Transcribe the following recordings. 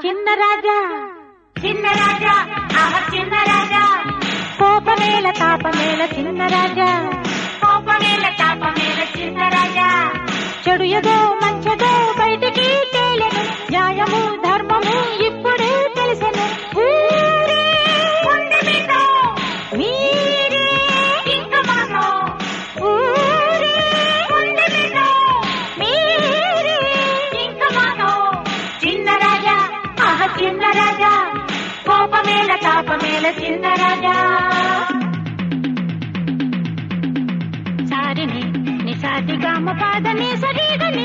చిన్న రాజా చిన్న రాజా ఆహ చిన్న రాజా కోపమేల తాపమేల చిన్న రాజా కోపమేల తాపమేల చిన్న రాజా చెడు ఏదో మంచదో బయటికి తేలెను న్యాయము ధర్మము ఇప్పుడే తెలిసెను ఊరే ఉంది మీతో మీరే ఇంక మాతో ఊరే ఉంది మీతో మీరే ఇంక మాతో చిన్న రాజా ఆహ చిన్న రాజా కోపమేల తాపమేల చిన్న రాజా సారిని నిసాది గామ పాదని సరిగని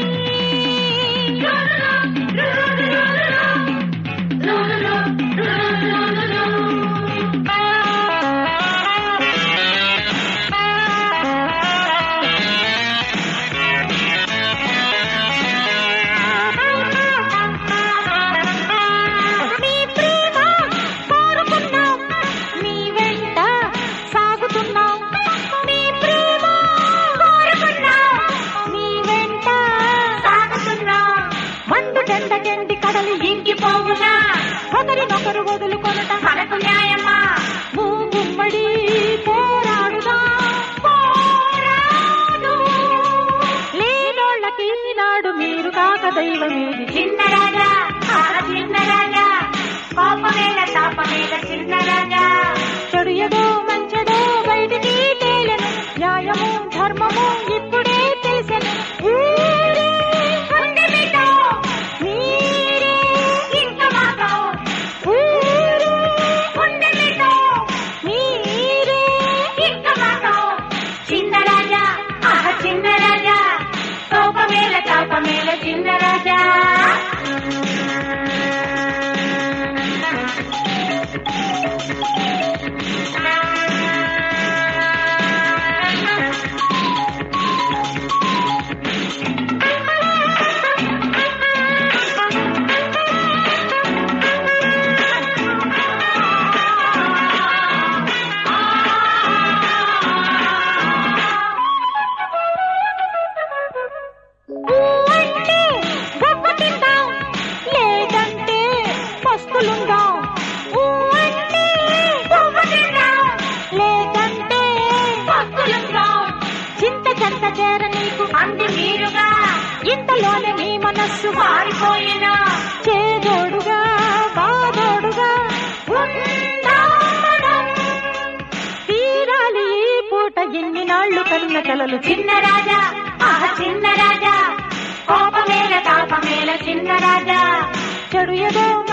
మీ ప్రేమ కోరుకున్నాం మీ వెంట సాగుతున్నాం మీ ప్రేమ కోరుకున్నాం మీ వెంట సాగుతున్నాం మండు చెండ చెండి కడలి ఇంకిపోవునా ఒకరినొకరు వదులుకొనట మనకు న్యాయమా మూగుమ్మడి పోరాడుదా పోరాడు. లేనోళ్ళకి నాడు మీరు కాక దైవమేది చిన్న రాజా ఆహ చిన్న రాజా కోపమేల తాపమేల చిన్న రాజా చెడు ఏదో మంచదో బయటికి తేలెను న్యాయము ధర్మము ఇప్పుడే తెలిసెను ఊరే ఉంది మీతో మీరే ఇంక మాతో ఊరే ఉంది మీతో మీరే ఇంక మాతో చిన్న రాజా ఆహ చిన్న రాజా కోపమేల తాపమేల చిన్న రాజా ఊ అంటే గొప్ప తిందాం లేదంటే పస్తులుందాం ఊ అంటే పువ్వు తిందాం, లేదంటే పస్తులుందాం. చింత చెంత చేర నీకు అంది మీరుగా ఇంతలోనే నీ మనస్సు మారిపోయినా చేదోడుగా బాదోడుగా ఉందాం మనం. తీరాలి ఈ పూట ఎన్ని నాళ్ళు కన్న కలలు చిన్న రాజా ఆహ చిన్న రాజా కోపమేల తాపమేల చిన్న రాజా చెడు ఏదో